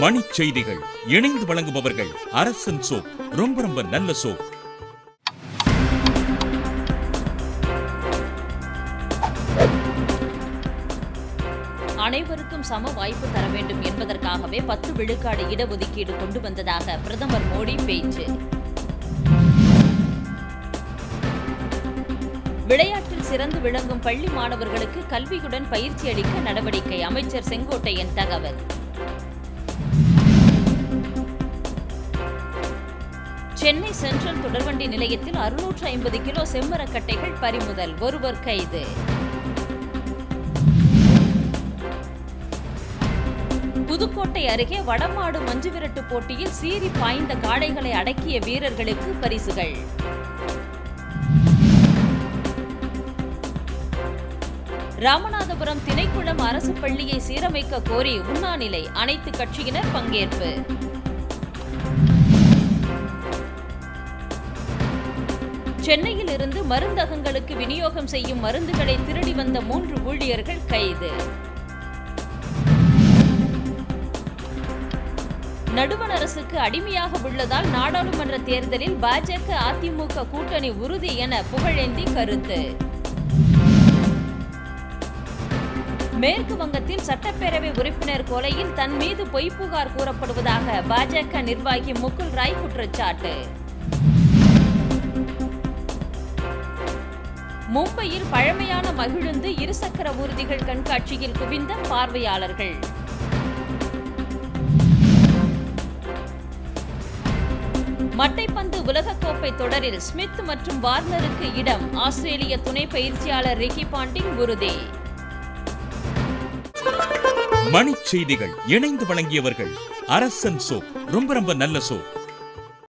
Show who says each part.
Speaker 1: மணிச் செய்திகள் இணைந்து வழங்குபவர்கள் அரசன் சோப் ரொம்ப ரொம்ப நல்ல சோப்
Speaker 2: அனைவருக்கும் சம வாய்ப்பு தர வேண்டும் என்பதற்காகவே பத்து விழுக்காடு இடஒதுக்கீடு கொண்டு வந்ததாக பிரதமர் மோடி பேச்சு விளையாட்டில் சிறந்து விளங்கும் பள்ளி மாணவர்களுக்கு கல்வியுடன் பயிற்சி அளிக்க நடவடிக்கை அமைச்சர் செங்கோட்டையன் தகவல் சென்னை சென்ட்ரல் தொடர்வண்டி நிலையத்தில் அறுநூற்று ஐம்பது கிலோ செம்மரக்கட்டைகள் பறிமுதல் ஒருவர் கைது புதுக்கோட்டை அருகே வடமாடு மஞ்சுவிரட்டு போட்டியில் சீறி பாய்ந்த காளைகளை அடக்கிய வீரர்களுக்கு பரிசுகள் ராமநாதபுரம் திணைக்குளம் அரசு பள்ளியை சீரமைக்க கோரி உண்ணாநிலை அனைத்து கட்சியினர் பங்கேற்பு சென்னையில் இருந்து மருந்தகங்களுக்கு விநியோகம் செய்யும் மருந்துகளை திருடி வந்த மூன்று ஊழியர்கள் கைது நடுவண் அரசுக்கு அடிமையாக உள்ளதால் நாடாளுமன்ற தேர்தலில் பாஜக அதிமுக கூட்டணி உறுதி என புகழேந்தி கருத்து மேற்கு வங்கத்தில் சட்டப்பேரவை உறுப்பினர் கொலையில் தன் மீது பொய் புகார் கூறப்படுவதாக பாஜக நிர்வாகி முகுல் ராய் குற்றச்சாட்டு மும்பையில் பழமையான மகிழுந்து இருசக்கர ஊர்திகள் கண்காட்சியில் குவிந்த பார்வையாளர்கள் மட்டைப்பந்து உலகக்கோப்பை தொடரில் ஸ்மித் மற்றும் வார்னருக்கு இடம் ஆஸ்திரேலிய துணை பயிற்சியாளர் ரிக்கி பாண்டிங் உறுதி
Speaker 1: மணிச் செய்திகள் இணைந்து வழங்கியவர்கள் அரசன் சோப் ரொம்ப ரொம்ப நல்ல சோப்